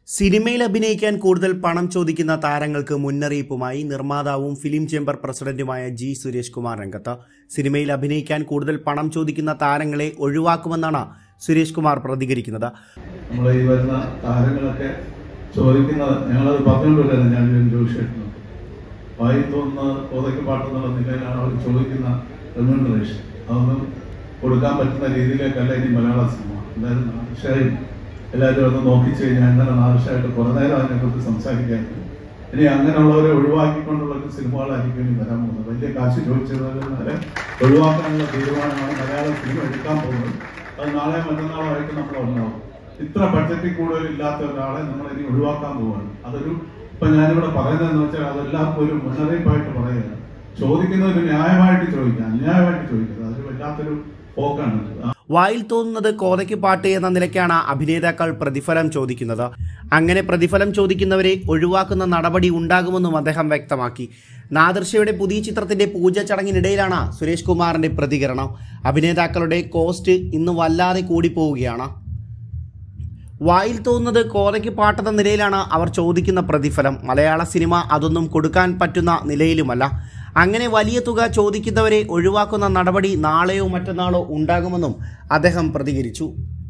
സിനിമയിൽ അഭിനയിക്കാൻ കൂടുതൽ പണം ചോദിക്കുന്ന താരങ്ങൾക്ക് മുന്നറിയിപ്പുമായി നിർമ്മാതാവും ഫിലിം ചേംബർ പ്രസിഡന്റുമായ ജി സുരേഷ് കുമാർ രംഗത്ത് സിനിമയിൽ അഭിനയിക്കാൻ കൂടുതൽ പണം ചോദിക്കുന്ന താരങ്ങളെ ഒഴിവാക്കുമെന്നാണ് സുരേഷ് കുമാർ പ്രതികരിക്കുന്നത് നമ്മൾ ഈ വരുന്ന താരങ്ങളൊക്കെ ചോദിക്കുന്നത് ഞങ്ങളത് പറഞ്ഞുകൊണ്ടിരുന്നത് ഞാൻ ജോഷിയായിരുന്നു വായി തോന്നുന്ന കോതയ്ക്ക് പാട്ടെന്നുള്ള നിലയിലാണ് അവർ ചോദിക്കുന്ന റെമ്യൂണറേഷൻ അതൊന്നും കൊടുക്കാൻ പറ്റുന്ന രീതിയിലേക്കല്ല ഇനി മലയാള സിനിമ എന്തായാലും നാദിഷായും എല്ലാവരും ഒന്ന് നോക്കിച്ചു കഴിഞ്ഞാൽ ഇന്നലെ നാദിഷായിട്ട് കുറേ നേരം അതിനെക്കുറിച്ച് സംസാരിക്കാറുണ്ട് ഇനി അങ്ങനെയുള്ളവരെ ഒഴിവാക്കിക്കൊണ്ടുള്ള ഒരു സിനിമകളായിരിക്കും ഇനി വരാൻ പോകുന്നത് വലിയ കാശ് ചോദിച്ചതിനെ ഒഴിവാക്കാനുള്ള തീരുമാനമാണ് മലയാള സിനിമ എടുക്കാൻ പോകുന്നത് അത് നാളെ മറ്റന്നാളോ ആയിട്ട് നമ്മൾ ഉണ്ടാവും ഇത്ര ബഡ്ജറ്റിൽ കൂടുതൽ ഇല്ലാത്ത ഒരാളെ നമ്മൾ ഇനി ഒഴിവാക്കാൻ പോവാണ് അതൊരു ഇപ്പൊ ഞാനിവിടെ പറയുന്നതെന്ന് വെച്ചാൽ അതെല്ലാവർക്കും ഒരു മുന്നറിയിപ്പായിട്ട് പറയുകയാണ് ചോദിക്കുന്നവര് ന്യായമായിട്ട് ചോദിക്കുക അന്യായമായിട്ട് ചോദിക്കുക അതൊരു വല്ലാത്തൊരു പോക്കാണ് വായിൽ തോന്നുന്നത് കോതയ്ക്ക് പാട്ട് എന്ന നിലയ്ക്കാണ് അഭിനേതാക്കൾ പ്രതിഫലം ചോദിക്കുന്നത് അങ്ങനെ പ്രതിഫലം ചോദിക്കുന്നവരെ ഒഴിവാക്കുന്ന നടപടി ഉണ്ടാകുമെന്നും അദ്ദേഹം വ്യക്തമാക്കി നാദർഷയുടെ പുതിയ ചിത്രത്തിന്റെ പൂജ ചടങ്ങിനിടയിലാണ് സുരേഷ് കുമാറിന്റെ പ്രതികരണം അഭിനേതാക്കളുടെ കോസ്റ്റ് ഇന്ന് വല്ലാതെ കൂടിപ്പോവുകയാണ് വായിൽ തോന്നുന്നത് കോതയ്ക്ക് പാട്ടെന്ന നിലയിലാണ് അവർ ചോദിക്കുന്ന പ്രതിഫലം മലയാള സിനിമ അതൊന്നും കൊടുക്കാൻ പറ്റുന്ന നിലയിലുമല്ല അങ്ങനെ വലിയ തുക ചോദിക്കുന്നവരെ ഒഴിവാക്കുന്ന നടപടി നാളെയോ മറ്റന്നാളോ ഉണ്ടാകുമെന്നും അദ്ദേഹം പ്രതികരിച്ചു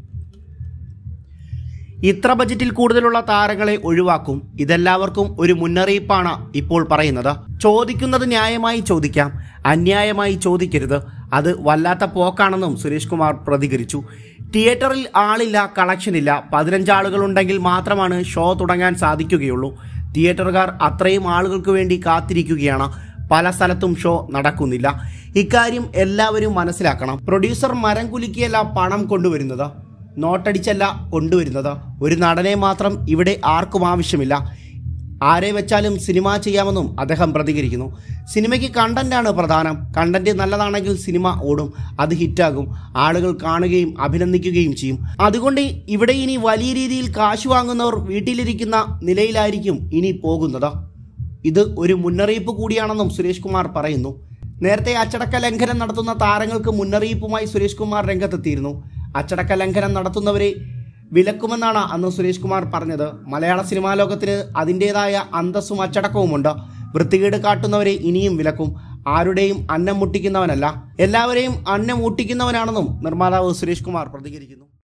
ഇത്ര ബജറ്റിൽ കൂടുതലുള്ള താരങ്ങളെ ഒഴിവാക്കും ഇതെല്ലാവർക്കും ഒരു മുന്നറിയിപ്പാണ് ഇപ്പോൾ പറയുന്നത് ചോദിക്കുന്നത് ന്യായമായി ചോദിക്കാം അന്യായമായി ചോദിക്കരുത് അത് വല്ലാത്ത പോക്കാണെന്നും സുരേഷ് കുമാർ പ്രതികരിച്ചു തിയേറ്ററിൽ ആളില്ല കളക്ഷനില്ല പതിനഞ്ച് ആളുകളുണ്ടെങ്കിൽ മാത്രമാണ് ഷോ തുടങ്ങാൻ സാധിക്കുകയുള്ളൂ തിയേറ്ററുകാർ അത്രയും ആളുകൾക്ക് വേണ്ടി കാത്തിരിക്കുകയാണ് പല സ്ഥലത്തും ഷോ നടക്കുന്നില്ല ഇക്കാര്യം എല്ലാവരും മനസ്സിലാക്കണം പ്രൊഡ്യൂസർ മരം കുലുക്കിയല്ല പണം കൊണ്ടുവരുന്നത് നോട്ടടിച്ചല്ല കൊണ്ടുവരുന്നത് ഒരു നടനെ മാത്രം ഇവിടെ ആർക്കും ആവശ്യമില്ല ആരെ വെച്ചാലും സിനിമ ചെയ്യാമെന്നും അദ്ദേഹം പ്രതികരിക്കുന്നു സിനിമയ്ക്ക് കണ്ടന്റാണ് പ്രധാനം കണ്ടന്റ് നല്ലതാണെങ്കിൽ സിനിമ ഓടും അത് ഹിറ്റാകും ആളുകൾ കാണുകയും അഭിനന്ദിക്കുകയും ചെയ്യും അതുകൊണ്ട് ഇവിടെ ഇനി വലിയ രീതിയിൽ കാശ് വാങ്ങുന്നവർ വീട്ടിലിരിക്കുന്ന നിലയിലായിരിക്കും ഇനി പോകുന്നത് ഇത് ഒരു മുന്നറിയിപ്പ് കൂടിയാണെന്നും സുരേഷ് കുമാർ പറയുന്നു നേരത്തെ അച്ചടക്ക ലംഘനം നടത്തുന്ന താരങ്ങൾക്ക് മുന്നറിയിപ്പുമായി സുരേഷ് കുമാർ രംഗത്തെത്തിയിരുന്നു അച്ചടക്ക ലംഘനം നടത്തുന്നവരെ വിലക്കുമെന്നാണ് അന്ന് സുരേഷ് കുമാർ പറഞ്ഞത് മലയാള സിനിമാ ലോകത്തിന് അതിൻ്റെതായ അന്തസ്സും അച്ചടക്കവുമുണ്ട് വൃത്തികേട് കാട്ടുന്നവരെ ഇനിയും വിലക്കും ആരുടെയും അന്നം മുട്ടിക്കുന്നവനല്ല എല്ലാവരെയും അന്നം മുട്ടിക്കുന്നവനാണെന്നും നിർമ്മാതാവ് സുരേഷ് കുമാർ പ്രതികരിക്കുന്നു